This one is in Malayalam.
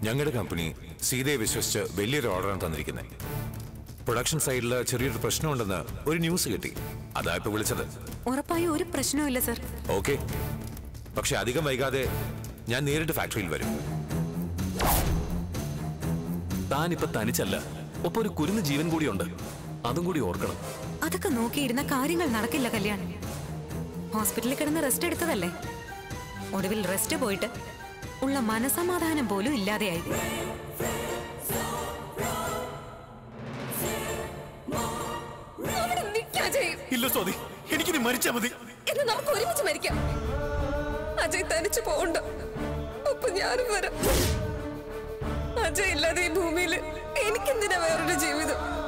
ഞങ്ങളുടെ കമ്പനി സീതയെ വിശ്വസിച്ച് വലിയൊരു ഓർഡറാണ് തന്നിരിക്കുന്നത് പ്രൊഡക്ഷൻ സൈഡിൽ ചെറിയൊരു പ്രശ്നമുണ്ടെന്ന് ഒരു ന്യൂസ് കിട്ടി അതാ ഇപ്പൊ വിളിച്ചത് ഉറപ്പായും ഒരു പ്രശ്നവുമില്ല സർ ഓക്കെ പക്ഷെ അധികം വൈകാതെ ഞാൻ നേരിട്ട് ഫാക്ടറിയിൽ വരും താനിപ്പോ തനിച്ചല്ല ഒപ്പം ഒരു കുരുന്ന് ജീവൻ കൂടിയുണ്ട് അതും കൂടി ഓർക്കണം അതൊക്കെ നോക്കിയിരുന്ന കാര്യങ്ങൾ നടക്കില്ല കല്യാൺ ഹോസ്പിറ്റലിൽ കിടന്ന് റെസ്റ്റ് എടുത്തതല്ലേ ഒടുവിൽ റെസ്റ്റ് പോയിട്ട് ഉള്ള മനസമാധാനം പോലും ഇല്ലാതെയായി അവിടെ നിൽക്കാ ചെയ്യും ഇല്ല സ്വാതി എനിക്കിനി മരിച്ചാ മതി എന്ന് നമുക്ക് ഒരുമിച്ച് മരിക്കാം അജയ് തനിച്ചു പോകണ്ട അപ്പൊ ഞാനും വരാം അജയ് ഇല്ലാതെ ഈ ഭൂമിയിൽ എനിക്കെന്തിനാ വേറൊരു ജീവിതം